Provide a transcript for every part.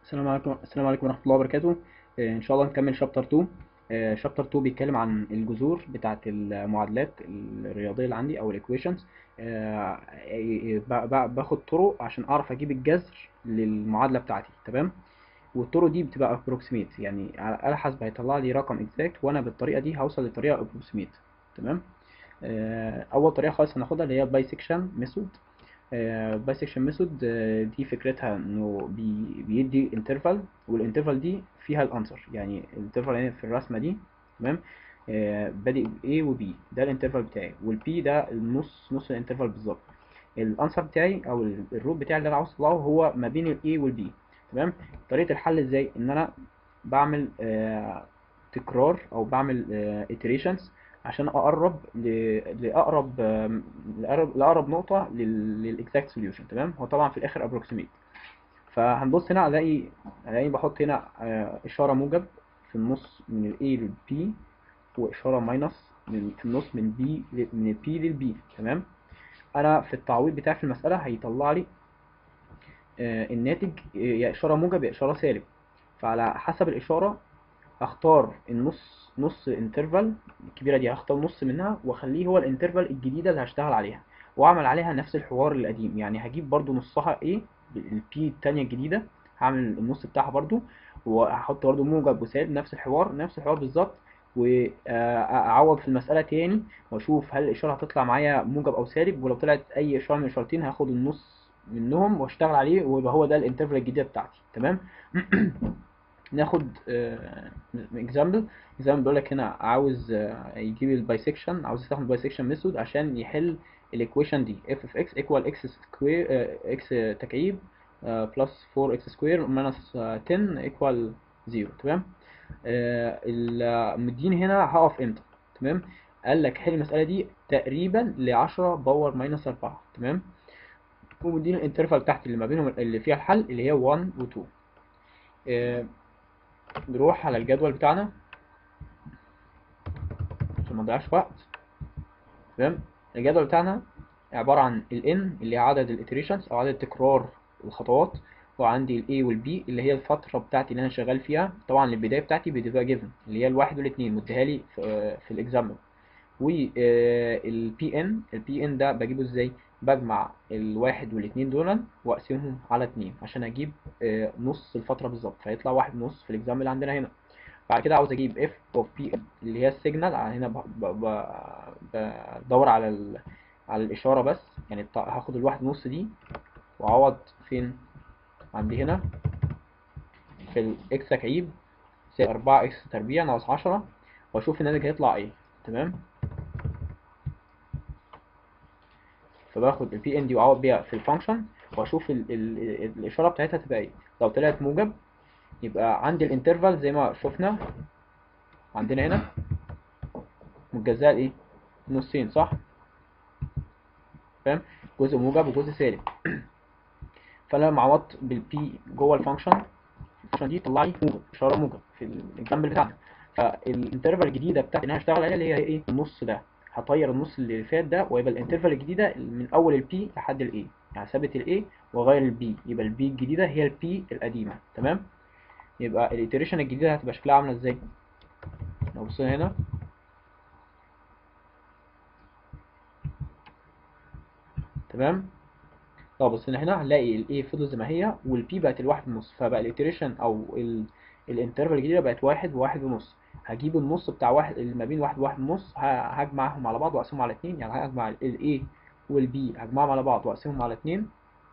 السلام عليكم السلام عليكم ورحمة الله وبركاته آه، إن شاء الله نكمل شابتر 2 شابتر 2 بيتكلم عن الجذور بتاعة المعادلات الرياضية اللي عندي أو الإيكويشنز باخد طرق عشان أعرف أجيب الجذر للمعادلة بتاعتي تمام والطرق دي بتبقى approximate يعني على آلة حاسبة هيطلع لي رقم exact وأنا بالطريقة دي هوصل لطريقة approximate تمام آه، أول طريقة خالص هناخدها اللي هي bisection method بايسكشن ميثود دي فكرتها انه بي بيدي انترفال والانترفال دي فيها الانسر يعني الانترفال هنا في الرسمه دي تمام آه، بادئ ب A و B ده الانترفال بتاعي والبي ده النص نص الانترفال بالظبط الانسر بتاعي او ال- الروت بتاعي اللي انا عاوز اطلعه هو ما بين ال A وال B تمام طريقه الحل ازاي ان انا بعمل آه، تكرار او بعمل آه، iterations عشان اقرب ل- لاقرب آم، لاقرب لاقرب نقطه للاكزاكت سوليوشن تمام هو طبعا في الاخر ابروكسيميت فهنبص هنا الاقي الاقي بحط هنا آه، اشاره موجب في النص من ال A لل B واشاره ماينس من في النص من B ل- من ال P لل B تمام انا في التعويض بتاعي في المساله هيطلع لي آه، الناتج يا اشاره موجب يا اشاره سالب فعلى حسب الاشاره هختار النص نص انترفال الكبيره دي هختار نص منها واخليه هو الانترفال الجديده اللي هشتغل عليها واعمل عليها نفس الحوار القديم يعني هجيب برضو نصها ايه البي التانية الجديده هعمل النص بتاعها برضو وهحط برضو موجب وسالب نفس الحوار نفس الحوار بالظبط واعوض في المساله تاني واشوف هل الاشاره هتطلع معايا موجب او سالب ولو طلعت اي اشاره من الاشارتين هاخد النص منهم واشتغل عليه ويبقى هو ده الانترفال الجديده بتاعتي تمام ناخد اكزامبل اكزامبل بيقول لك هنا عاوز آه، يجيب البايسكشن عاوز يستخدم البايسكشن ميثود عشان يحل الايكويشن دي f of x equal x سكوير x تكعيب بلس 4 x سكوير minus 10 equal 0 تمام آه، ال- مديني هنا هقف امتى تمام قال لك حل المسألة دي تقريبا ل 10 باور ماينس 4 تمام ومديني الانترفال تحت اللي ما بينهم اللي فيها الحل اللي هي 1 و 2 آه، نروح على الجدول بتاعنا عشان ما نضيعش وقت تمام الجدول بتاعنا عبارة عن ال n اللي هي عدد الاتريشنز او عدد تكرار الخطوات وعندي ال a وال b اللي هي الفترة بتاعتي اللي انا شغال فيها طبعا البداية بتاعتي بتبقى جيفن اللي هي الواحد والاثنين مديها لي في, آه، في الاكزامبل وال pn ال pn ده بجيبه ازاي بجمع الواحد والاثنين دول واقسمهم على اتنين عشان اجيب آه، نص الفترة بالظبط فيطلع واحد ونص في الاكزامبل اللي عندنا هنا بعد كده عاوز اجيب f of p اللي هي السيجنال هنا ب- ب- ب- بدور على ال... على الاشاره بس يعني الط- هاخد الواحد ونص دي واعوض فين عندي هنا في الاكس تكعيب زائد 4 اكس تربيع ناقص 10 واشوف الناتج هيطلع ايه تمام فباخد البي ان دي واعوض بيها في الفانكشن واشوف ال... ال... الاشاره بتاعتها تبقى ايه لو طلعت موجب يبقى عندي الانترفال زي ما شفنا عندنا هنا متجزأة لايه نصين صح فاهم جزء موجب وجزء سالب فانا لما عوضت بالبي جوه الفانكشن الفانكشن دي طلع لي موجب اشاره موجب في الاكزامبل بتاعنا فالانترفال الجديده بتاعتي اللي انا هشتغل عليها اللي هي ايه النص ده هطير النص اللي فات ده ويبقى الانترفال الجديده من اول البي لحد الاي يعني ثابت الاي واغير البي يبقى البي الجديده هي البي القديمه تمام يبقى الاتريشن الجديده هتبقى شكلها عامله ازاي لو بصينا هنا تمام لو بصينا هنا هنلاقي ال A فضل زي ما هي وال P بقت الواحد ونص فبقى الاتريشن او ال الانترفال الجديده بقت واحد وواحد ونص هجيب النص بتاع واحد اللي ما بين واحد وواحد ونص ه- هجمعهم على بعض واقسمهم على اتنين يعني هجمع ال A وال B هجمعهم على بعض واقسمهم على اتنين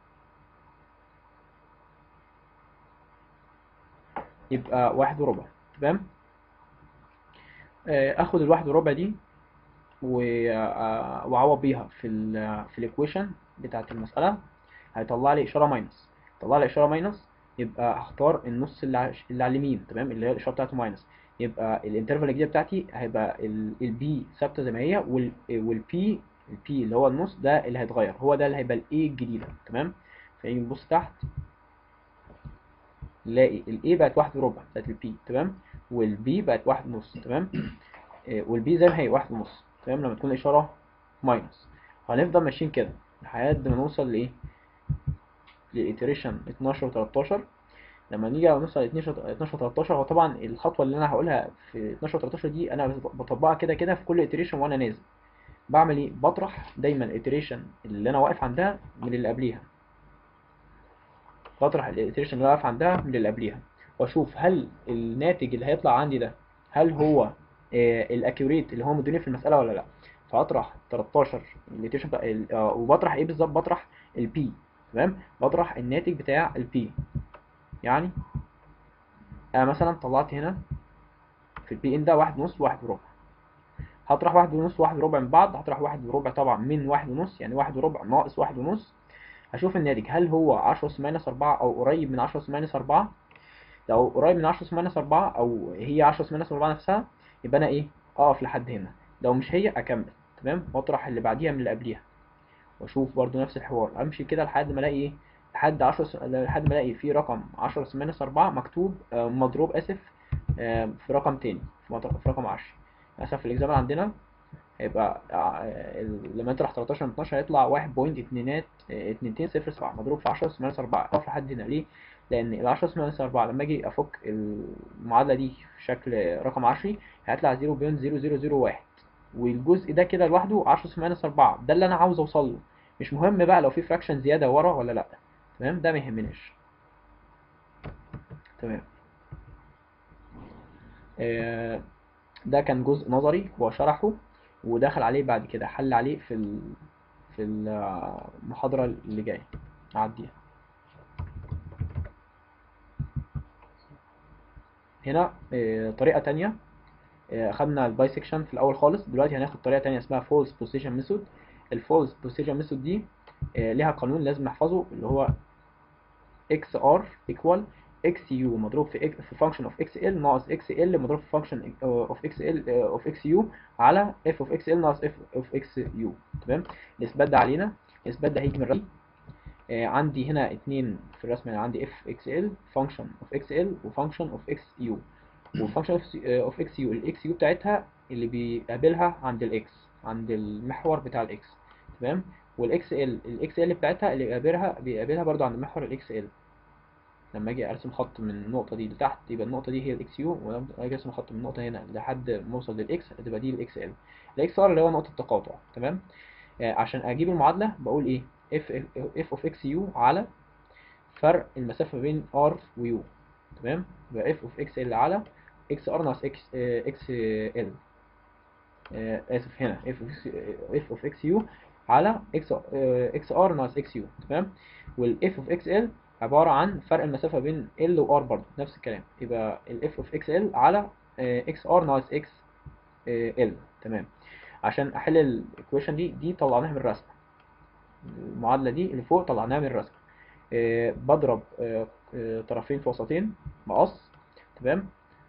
يبقى واحد وربع تمام آه، اخد الواحد وربع دي و- آه، واعوض بيها في ال في الايكويشن بتاعت المسألة هيطلع لي إشارة ماينس طلع لي إشارة ماينس يبقى هختار النص اللي على اللي على اليمين تمام اللي هي الإشارة بتاعته ماينس يبقى الانترفال الجديدة بتاعتي هيبقى البي ثابتة زي ما هي والبي البي اللي هو النص ده اللي هيتغير هو ده اللي هيبقى الاي الجديدة تمام فنيجي نبص تحت نلاقي الاي بقت واحد وربع بتاعت البي تمام والبي بقت واحد ونص تمام آه، والبي زي ما هي واحد ونص تمام لما تكون الإشارة ماينس هنفضل ماشيين كده لحد ما نوصل لإيه للإيتريشن 12 و 13 لما نيجي نوصل ل 12 12 13 هو طبعا الخطوه اللي انا هقولها في 12 13 دي انا بطبقها كده كده في كل iteration وانا نازل بعمل ايه بطرح دايما الاتريشن اللي انا واقف عندها من اللي قبليها بطرح الاتريشن اللي انا واقف عندها من اللي قبليها واشوف هل الناتج اللي هيطلع عندي ده هل هو الاكيوريت اللي هو مدوني في المساله ولا لا فاطرح 13 الاتريشن وبطرح ايه بالظبط بطرح البي تمام بطرح الناتج بتاع البي يعني انا مثلا طلعت هنا في البي ان ده واحد ونص وواحد وربع هطرح واحد ونص وواحد وربع من بعض هطرح واحد وربع طبعا من واحد ونص يعني واحد وربع ناقص واحد ونص هشوف الناتج هل هو 10 اس ماينس 4 او قريب من 10 اس ماينس 4 لو قريب من 10 اس ماينس 4 او هي 10 اس ماينس 4 نفسها يبقى انا ايه اقف لحد هنا لو مش هي اكمل تمام واطرح اللي بعديها من اللي قبليها واشوف برضو نفس الحوار امشي كده لحد ما الاقي ايه لحد 10 س... لحد ما الاقي في رقم 10 اس ماينس 4 مكتوب آه مضروب اسف آه في رقم تاني في, مط... في رقم 10 مثلا في الاكزامبل عندنا هيبقى آه لما نطرح 13 من 12 هيطلع 1.2207 مضروب في 10 اس ماينس 4 اقف لحد هنا ليه؟ لان ال 10 اس ماينس 4 لما اجي افك المعادله دي في شكل رقم 10 هيطلع 0.0001 والجزء ده كده لوحده 10 اس ماينس 4 ده اللي انا عاوز اوصل له مش مهم بقى لو في فراكشن زياده ورا ولا لا تمام ده ما يهمناش تمام آه ده كان جزء نظري هو شرحه ودخل عليه بعد كده حل عليه في ال... في المحاضرة اللي جاية أعديها هنا آه طريقة تانية آه أخدنا البايسكشن في الأول خالص دلوقتي هناخد طريقة تانية اسمها فولس بوزيشن ميثود الفولس بوزيشن ميثود دي آه ليها قانون لازم نحفظه اللي هو xr equal xu مضروب في في function of xl ناقص xl مضروب في function of xl of xu على f of xl ناقص f of xu تمام الاثبات ده علينا الاثبات ده هيجي من الرسم آه عندي هنا اتنين في الرسم هنا عندي f xl function of xl و function of xu والfunction of, of xu ال xu بتاعتها اللي بيقابلها عند ال x عند المحور بتاع ال x تمام والاكس ال الاكس ال بتاعتها اللي بيقابلها بيقابلها برضو عند محور الاكس ال لما اجي ارسم خط من النقطه دي لتحت يبقى النقطه دي هي الاكس يو ولما اجي ارسم خط من النقطه هنا لحد ما اوصل للاكس هتبقى دي الاكس ال الاكس ار اللي هو نقطه التقاطع تمام آه عشان اجيب المعادله بقول ايه اف اف اوف اكس يو على فرق المسافه بين ار ويو تمام يبقى اف اوف اكس ال على اكس ار ناقص اكس اكس ال اسف هنا اف اف اوف اكس يو على اكس اكس ار ناقص اكس يو تمام والاف اوف اكس ال عباره عن فرق المسافه بين ال وار برضه نفس الكلام يبقى الاف اوف اكس ال على اكس ار ناقص اكس ال تمام عشان احل الايكويشن دي دي طلعناها من الرسمه المعادله دي اللي فوق طلعناها من الرسمه أه بضرب أه أه طرفين في وسطين مقص تمام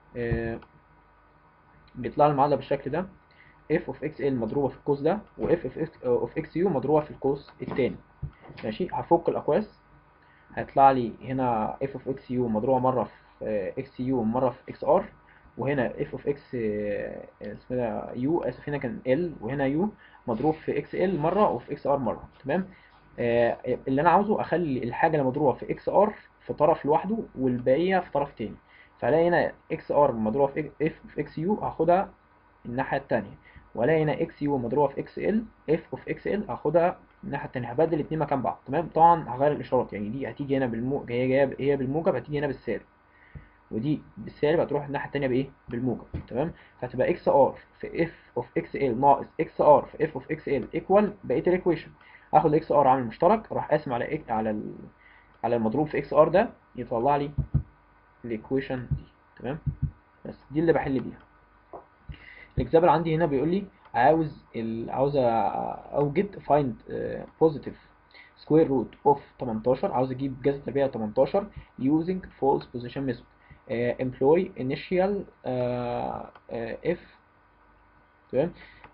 بيطلع لي المعادله بالشكل ده f of xl مضروبة في القوس ده و f of xu مضروبة في القوس التاني ماشي هفك الأقواس هيطلع لي هنا f of xu مضروبة مرة في xu ومرة في xr وهنا f of x اسمه ده u اسف هنا كان l وهنا u مضروب في xl مرة وفي xr مرة تمام آه اللي أنا عاوزه أخلي الحاجة اللي مضروبة في xr في طرف لوحده والباقية في طرف تاني فألاقي هنا xr مضروبة في f of xu هاخدها الناحية التانية والاقي هنا اكس يو مضروبه في اكس ال اف اوف اكس ال هاخدها الناحيه التانيه هبدل الاثنين مكان بعض تمام طبعا هغير الاشارات يعني دي هتيجي هنا بالمو هي جايه هي بالموجب هتيجي هنا بالسالب ودي بالسالب هتروح الناحيه التانيه بايه بالموجب تمام فهتبقى اكس ار في اف اوف اكس ال ناقص اكس ار في اف اوف اكس ال ايكوال بقيه الايكويشن اخد اكس ار عامل مشترك اروح قاسم على إك على ال... على المضروب في اكس ار ده يطلع لي الايكويشن دي تمام بس دي اللي بحل بيها الاكزامبل عندي هنا بيقول لي عاوز ال... عاوز اوجد find uh, positive square root of 18 عاوز اجيب جذر تربيع 18 using false position method uh, employ initial uh, uh, if تمام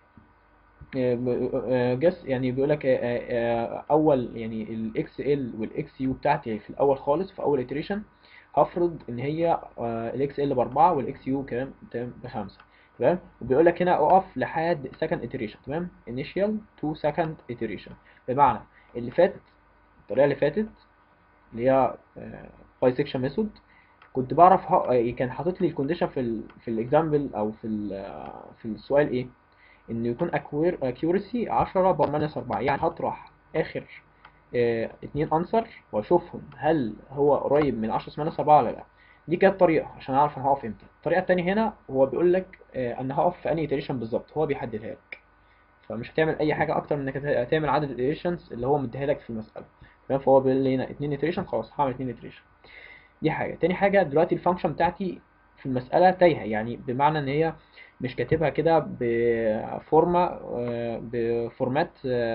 جس يعني بيقول لك اول يعني الاكس ال والاكس يو بتاعتي في الاول خالص في اول iteration هفرض ان هي الاكس ال باربعه والاكس يو كام بخمسه تمام وبيقول لك هنا اقف لحد second iteration تمام initial to second iteration بمعنى اللي فاتت الطريقه اللي فاتت اللي هي بايسكشن ميثود كنت بعرف ه... كان حاطط لي الكونديشن في ال... في الاكزامبل او في ال... في السؤال ايه انه يكون اكيورسي 10 بماينس 4 يعني هطرح اخر اه... اتنين انسر واشوفهم هل هو قريب من 10 ماينس 4 ولا لا دي كانت طريقه عشان اعرف انا هقف امتى الطريقه التانية هنا هو بيقول لك اه... انا هقف في انهي iteration بالظبط هو بيحددها لك فمش هتعمل اي حاجه اكتر من انك هتعمل عدد الايتريشنز اللي هو مديها لك في المساله تمام فهو بيقول لي هنا 2 iteration خلاص هعمل 2 iteration دي حاجه تاني حاجه دلوقتي الفانكشن بتاعتي في المساله تايهه يعني بمعنى ان هي مش كاتبها كده بفورما بفورمات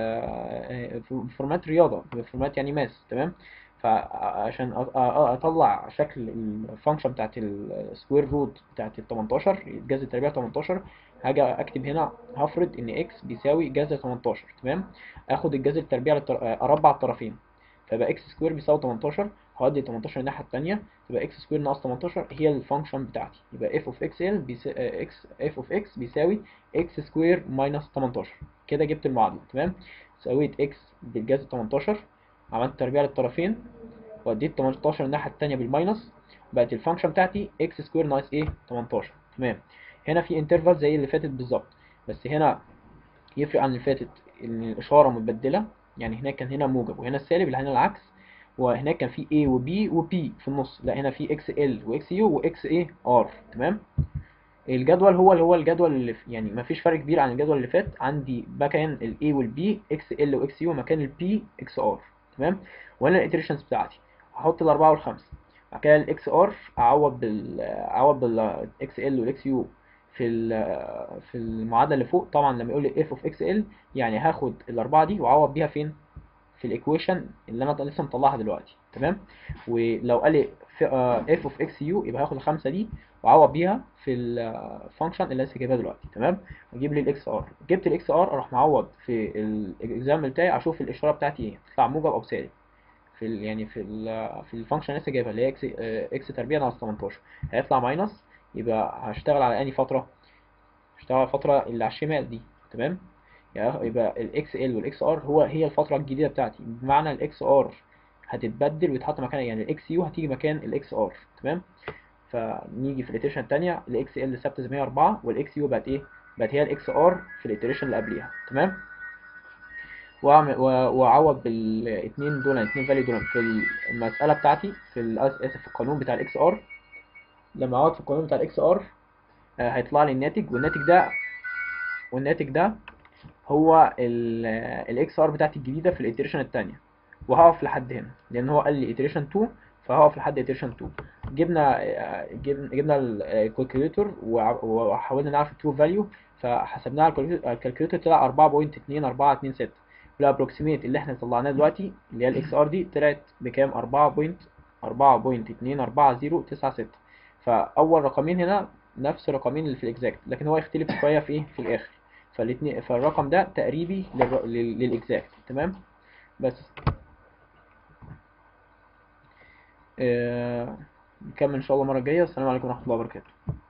بفورمات رياضه بفورمات يعني ماس تمام فعشان اطلع شكل الفانكشن بتاعت السكوير روت بتاعت ال 18 جذر التربيع 18 هاجي اكتب هنا هفرض ان اكس بيساوي جذر 18 تمام اخد الجذر التربيع للطر... اربع الطرفين فيبقى اكس سكوير بيساوي 18 هودي 18 الناحيه الثانيه تبقى اكس سكوير ناقص 18 هي الفانكشن بتاعتي يبقى اف اوف اكس ال بيساوي اكس اف اوف اكس بيساوي اكس سكوير ماينس 18 كده جبت المعادله تمام سويت اكس بالجذر 18 عملت تربيع للطرفين وديت 18 الناحيه الثانيه بالماينس بقت الفانكشن بتاعتي اكس سكوير ناقص ايه 18 تمام هنا في انترفال زي اللي فاتت بالظبط بس هنا يفرق عن اللي فاتت ان الاشاره متبدله يعني هناك كان هنا موجب وهنا السالب اللي هنا العكس وهناك كان في A و B و P في النص لا هنا في XL و XU و XA R تمام الجدول هو اللي هو الجدول اللي يعني ما فيش فرق كبير عن الجدول اللي فات عندي مكان ال A وال B XL و XU مكان ال P XR تمام وهنا الاتريشنز بتاعتي هحط الأربعة والخمسة بعد كده ال XR أعوض بال أعوض بال XL وال XU في في المعادله اللي فوق طبعا لما يقول لي f of xl يعني هاخد الاربعه دي واعوض بيها فين في الايكويشن اللي انا لسه مطلعها دلوقتي تمام ولو قال لي f of xu يبقى هاخد الخمسه دي واعوض بيها في الفانكشن اللي لسه جايبها دلوقتي تمام واجيب لي الاكس ار جبت الاكس ار اروح معوض في الاكزامبل بتاعي اشوف الاشاره بتاعتي ايه تطلع موجب او سالب في ال يعني في ال في الفانكشن لسه جايبها اللي هي اكس اكس تربيع ناقص 18 هيطلع ماينس يبقى هشتغل على انهي فتره هشتغل على الفتره اللي على الشمال دي تمام يعني يبقى الاكس ال والاكس ار هو هي الفتره الجديده بتاعتي بمعنى الاكس ار هتتبدل ويتحط مكانها يعني الاكس يو هتيجي مكان الاكس ار تمام فنيجي في الاتريشن الثانيه الاكس ال ثابته زي ما هي 4 والاكس يو بقت ايه بقت هي الاكس ار في الاتريشن اللي قبليها تمام واعمل واعوض بالاثنين دول الاثنين فاليو دول في المساله بتاعتي في اسف في القانون بتاع الاكس ار لما اقعد في القانون بتاع الاكس ار هيطلع لي الناتج والناتج ده والناتج ده هو الاكس ار بتاعتي الجديده في الاتريشن الثانيه وهقف لحد هنا لان هو قال لي iteration 2 فهقف لحد iteration 2 جبنا جبنا جبنا الكالكوليتور وحاولنا نعرف الترو فاليو فحسبناها على الكالكوليتور طلع 4.2426 والابروكسيميت اللي احنا طلعناه دلوقتي اللي هي الاكس ار دي طلعت بكام 4.4.240096 فاول رقمين هنا نفس الرقمين اللي في الاكزاكت لكن هو يختلف شويه في ايه في الاخر فالاثنين فالرقم ده تقريبي للاكزاكت تمام بس آه، نكمل ان شاء الله المره الجايه والسلام عليكم ورحمه الله وبركاته